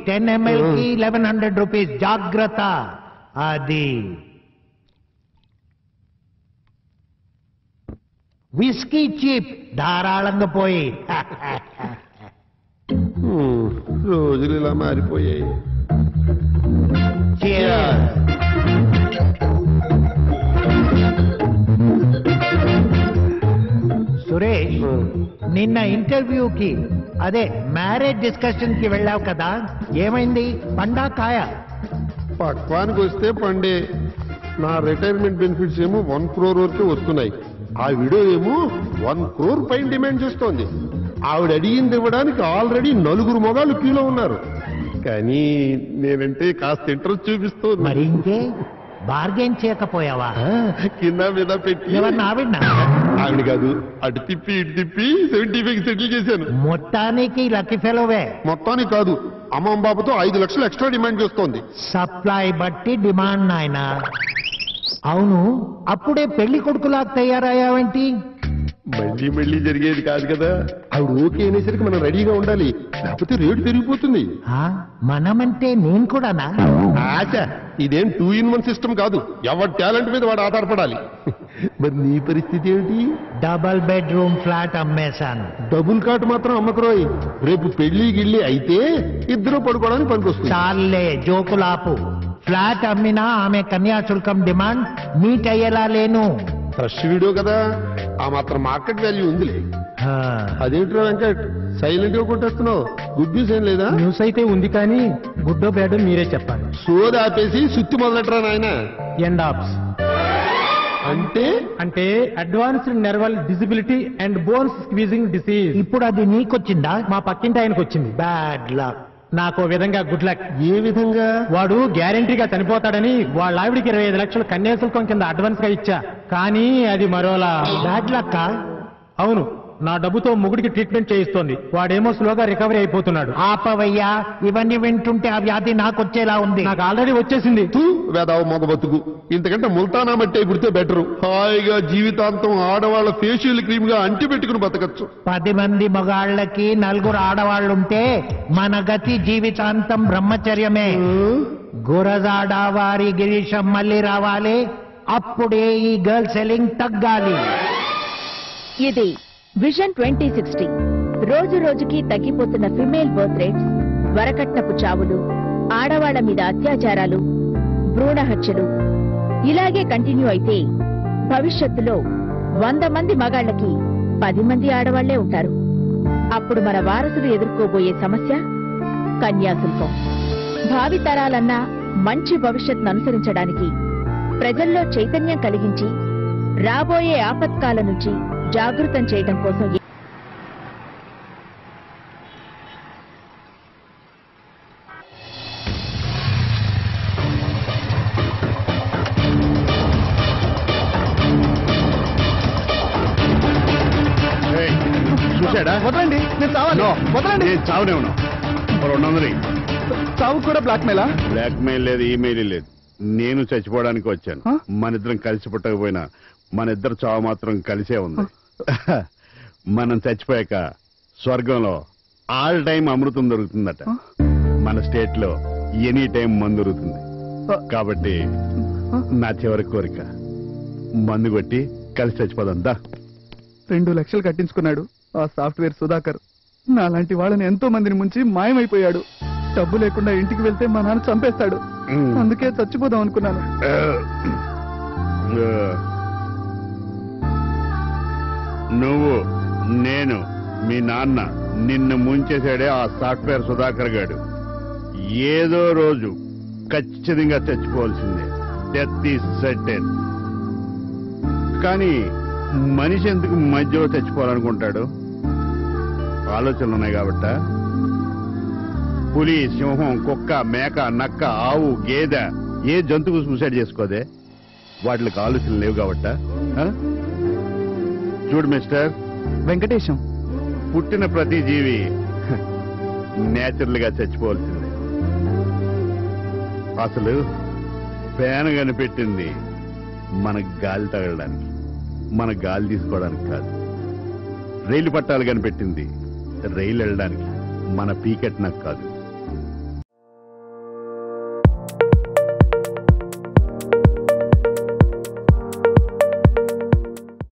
Ten ML కి eleven hundred rupees జాగ్రత్త అది విస్కీ చీప్ ధారాళంగా పోయి హ్మ్, రోజులు ఇలా మారిపోయాయి Cheers. సురేష్ నిన్న ఇంటర్వ్యూకి అదే మ్యారేజ్ డిస్కషన్ కి వెళ్ళావు కదా ఏమైంది పండా కాయ పక్వానికి వస్తే పండే నా రిటైర్మెంట్ బెనిఫిట్స్ ఏమో వన్ క్రోర్ వరకు వస్తున్నాయి ఆ వీడియో ఏమో వన్ క్రోర్ పైన డిమాండ్ చేస్తోంది ఆవిడ అడిగింది ఇవ్వడానికి ఆల్రెడీ నలుగురు మొగాళ్ళు క్యూలో ఉన్నారు కానీ నేనంటే కాస్త ఇంట్రెస్ట్ చూపిస్తోంది మరి ఇంకే బార్గెన్ చేయకపోయావా ఆ, కింద మీద పెట్టి ఎవరిని ఆవిడ్నా ఆవిడ కాదు అటు తిప్పి ఇటు తిప్పి సెవెంటీ ఫైవ్ సెటిల్ చేశాను మొత్తానికి లక్కీ ఫెలోవే మొత్తానికి కాదు అమ్మమ్మ బాబుతో ఐదు లక్షలు ఎక్స్ట్రా డిమాండ్ చేస్తోంది సప్లై బట్టి డిమాండ్ నాయన అవును అప్పుడే పెళ్లి కొడుకులా తయారయ్యావేంటి మళ్ళీ మళ్ళీ జరిగేది కాదు కదా ఆవిడ ఓకే అనేసరికి మనం రెడీగా ఉండాలి లేకపోతే రేటు పెరిగిపోతుంది ఆ, మనమంటే నేను కూడానా ఆశ ఇదేం టూ ఇన్ వన్ సిస్టమ్ కాదు ఎవరి టాలెంట్ మీద వాడు ఆధారపడాలి మరి నీ పరిస్థితి ఏమిటి డబల్ బెడ్రూమ్ ఫ్లాట్ అమ్మేశాను డబుల్ కాట్ మాత్రం అమ్మకరోయ్ రేపు పెళ్లి గిళ్ళి అయితే ఇద్దరు పడుకోవడానికి పనికొస్తుంది చాలే జోకులాపు ఫ్లాట్ అమ్మినా ఆమె కన్యాశుల్కం డిమాండ్ మీట్ అయ్యేలా లేను ఫ్రెష్ వీడియో కదా ఆ మాత్రం మార్కెట్ వాల్యూ ఉందిలే ఆ, అదేంట్రా వెంకట్ సైలెంట్ గా కొట్టేస్తున్నావు గుడ్ న్యూస్ ఏం లేదా న్యూస్ అయితే ఉంది కానీ గుడ్డో బ్యాడో మీరే చెప్పాలి సోది ఆపేసి సుత్తి మొదలెట్టరా నాయన ఎండ్ ఆప్స్ అంటే అంటే advanced nerval disability and bones squeezing disease ఇప్పుడు అది నీకొచ్చిందా మా పక్కింటి ఆయనకు వచ్చింది బ్యాడ్ లక్ నాకు ఓ విధంగా గుడ్ లక్ ఏ విధంగా వాడు గ్యారంటీగా చనిపోతాడని వాళ్ళ ఆవిడికి ఇరవై ఐదు లక్షలు కన్యాశుల్కం కింద అడ్వాన్స్ గా ఇచ్చా కానీ అది మరోలా బ్యాడ్ లక్ అవును నా డబ్బుతో ముగుడికి ట్రీట్మెంట్ చేయిస్తోంది వాడేమో స్లోగా రికవరీ అయిపోతున్నాడు ఆపవయ్యా ఇవన్నీ వింటుంటే ఆ వ్యాధి నాకొచ్చేలా ఉంది నాకు ఆల్రెడీ వచ్చేసింది తూ వేదావ మొగ బతుకు ఇంతకంటే ముల్తానా మట్టే గుడితే బెటరు హాయిగా జీవితాంతం ఆడవాళ్ళ ఫేషియల్ క్రీమ్ గా అంటి పెట్టుకుని బతకచ్చు పది మంది మగాళ్ళకి నలుగురు ఆడవాళ్ళుంటే మన గతి జీవితాంతం బ్రహ్మచర్యమే గురజాడ వారి గిరీశం మళ్ళీ రావాలి అప్పుడే ఈ గర్ల్ సెల్లింగ్ తగ్గాలి ఇది విజన్ ట్వంటీ సిక్స్టీ రోజు రోజుకి తగ్గిపోతున్న ఫిమేల్ బర్త్ రేట్స్ వరకట్నపు చావులు ఆడవాళ్ల మీద అత్యాచారాలు భ్రూణ హత్యలు ఇలాగే కంటిన్యూ అయితే భవిష్యత్తులో వంద మంది మగాళ్ళకి పది మంది ఆడవాళ్లే ఉంటారు అప్పుడు మన వారసులు ఎదుర్కోబోయే సమస్య కన్యాశుల్కం భావి తరాలన్నా మంచి భవిష్యత్తును అనుసరించడానికి ప్రజల్లో చైతన్యం కలిగించి రాబోయే ఆపత్కాల నుంచి జాగృతం చేయడం కోసం ఏ- చూశాడా వదలండి నేను చావాలి వదలండి నేను చావునే ఉన్నా రెండు వందలు చావు కూడా బ్లాక్ మెయిలా బ్లాక్ మెయిల్ లేదు ఈమెయిల్ లేదు నేను చచ్చిపోవడానికి వచ్చాను హ? మన ఇద్దరం కలిసి పుట్టకపోయినా మన ఇద్దరు చావు మాత్రం కలిసే ఉంది మనం చచ్చిపోయాక స్వర్గంలో ఆల్ టైం అమృతం దొరుకుతుందట మన స్టేట్ లో ఎనీ టైం మందు దొరుకుతుంది కాబట్టి నా చివరి కోరిక మందు కొట్టి కలిసి చచ్చిపోదాం దా రెండు లక్షలు కట్టించుకున్నాడు ఆ సాఫ్ట్వేర్ సుధాకర్ నాలాంటి వాళ్ళని ఎంతో మందిని ముంచి మాయమైపోయాడు డబ్బు లేకుండా ఇంటికి వెళ్తే మా నాన్న చంపేస్తాడు మ్. అందుకే చచ్చిపోదాం అనుకున్నాను నువ్వు నేను మీ నాన్న నిన్ను ముంచేశాడే ఆ సాఫ్ట్వేర్ సుధాకర్ గాడు ఏదో రోజు ఖచ్చితంగా చచ్చిపోవాల్సిందే డెత్ ఈస్ సర్టెన్ కానీ మనిషి ఎందుకు మధ్యలో చచ్చిపోవాలనుకుంటాడు ఆలోచనలు ఉన్నాయి కాబట్ట పులి సింహం కుక్క మేక నక్క ఆవు గేదె ఏ జంతువు సూసైడ్ చేసుకోదే వాటికి ఆలోచనలు లేవు కాబట్ట ఆ? చూడు మిస్టర్ వెంకటేశం పుట్టిన ప్రతి జీవి నేచురల్ గా చచ్చిపోవాల్సిందే అసలు ఫ్యాన్ కనిపెట్టింది మన గాలి తగలడానికి మన గాలి తీసుకోవడానికి కాదు రైలు పట్టాలు కనిపెట్టింది రైలు వెళ్ళడానికి మన పీకెట్ నాకు కాదు